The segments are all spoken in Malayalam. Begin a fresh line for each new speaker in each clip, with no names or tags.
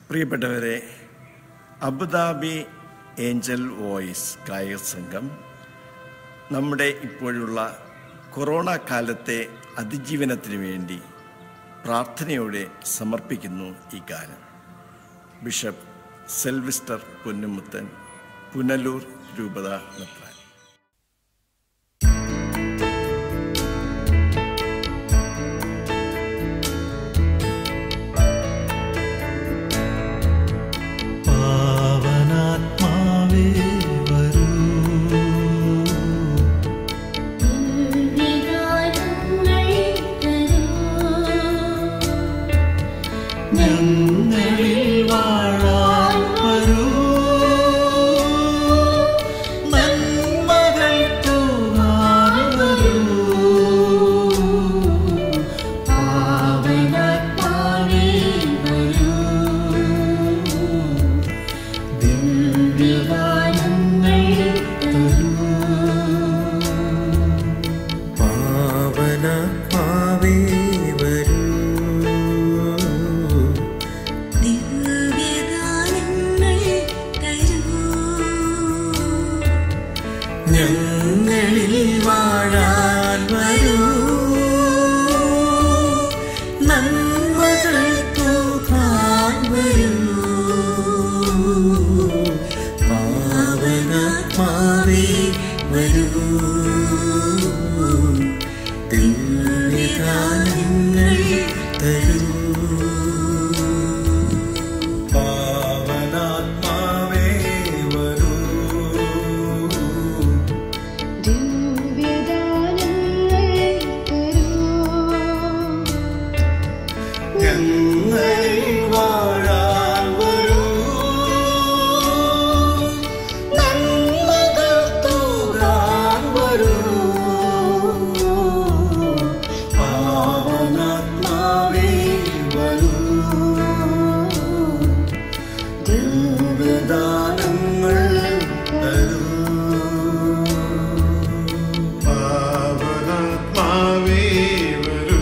പ്രിയപ്പെട്ടവരെ അബുദാബി ഏഞ്ചൽ വോയിസ് ഗായക സംഘം നമ്മുടെ ഇപ്പോഴുള്ള കൊറോണ കാലത്തെ അതിജീവനത്തിന് വേണ്ടി പ്രാർത്ഥനയോടെ സമർപ്പിക്കുന്നു ഈ ഗാനം ബിഷപ്പ് സെൽവിസ്റ്റർ പൊന്നുമുത്തൻ പുനലൂർ രൂപത മെത്രാൻ
പാവനാത്മാവേ വരൂ ഞങ്ങളിൽ വാഴാൻ വരൂ നന്മകൾ തൂകാൻ വരൂ പാവനാത്മാവേ വരൂ ദിവ്യദാനങ്ങൾ തരൂ
പാവനാത്മാവേ വരൂ ഞങ്ങളിൽ വാഴാൻ വരൂ നന്മകൾ തൂക്കാൻ വരൂ പാവനാത്മാവേ വരൂ ദിവ്യദാനങ്ങൾ തരൂ
പാവനാത്മാവേ വരൂ ഞങ്ങളിൽ വാഴാൻ വരൂ നന്മകൾ തൂകാൻ വരൂ പാവനാത്മാവേ വരൂ ദിവ്യദാനങ്ങൾ തരൂ പാവനാത്മാവേ വരൂ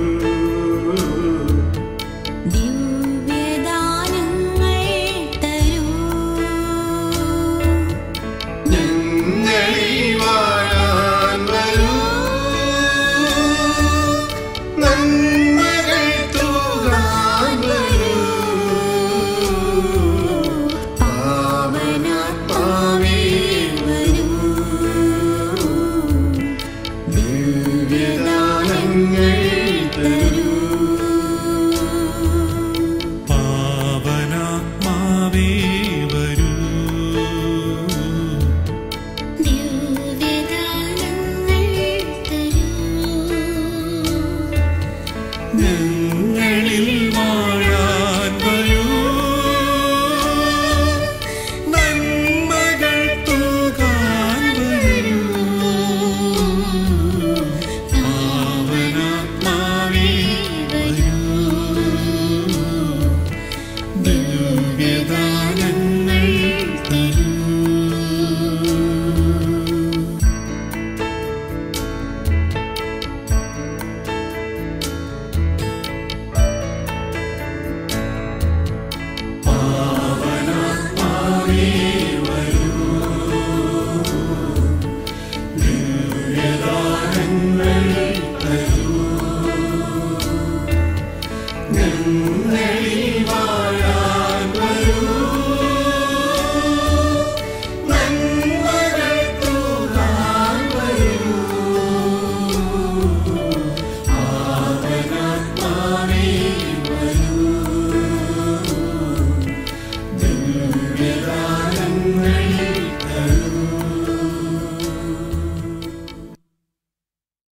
ഞങ്ങളിൽ വാഴാൻ വരൂ നന്മകൾ തൂകാൻ വരൂ പാവനാത്മാവേ വരൂ ദിവ്യദാനങ്ങൾ തരൂ പാവനാത്മാവേ വരൂ ഞങ്ങളിൽ വാഴാൻ വരൂ നന്മകൾ തൂകാൻ വരൂ പാവനാത്മാവേ വരൂ ദിവ്യദാനങ്ങൾ തരൂ ഞങ്ങൾ